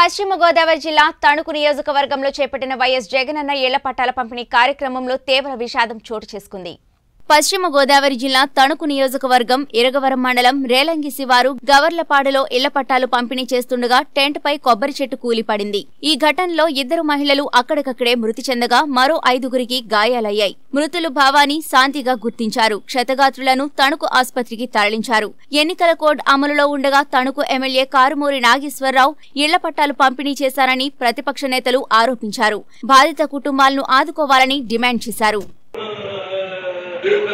పశ్చిమ గోదావరి జిల్లా తణుకు నియోజకవర్గంలో చేపట్టిన వైఎస్ జగనన్న ఇళ్ల పట్టాల పంపిణీ కార్యక్రమంలో తీవ్ర విషాదం చోటు చేసుకుంది పశ్చిమ గోదావరి జిల్లా తణుకు నియోజకవర్గం ఇరగవరం మండలం రేలంగి శివారు గవర్లపాడులో ఇళ్ల పట్టాలు పంపిణీ చేస్తుండగా టెంట్ పై కొబ్బరి చెట్టు కూలిపడింది ఈ ఘటనలో ఇద్దరు మహిళలు అక్కడికక్కడే మృతి చెందగా మరో ఐదుగురికి గాయాలయ్యాయి మృతులు భావాని శాంతిగా గుర్తించారు క్షతగాత్రులను తణుకు ఆసుపత్రికి తరలించారు ఎన్నికల కోడ్ అమలులో ఉండగా తణుకు ఎమ్మెల్యే కారుమూరి నాగేశ్వరరావు ఇళ్ల పట్టాలు పంపిణీ చేశారని ప్రతిపక్ష నేతలు ఆరోపించారు బాధిత కుటుంబాలను ఆదుకోవాలని డిమాండ్ చేశారు Thank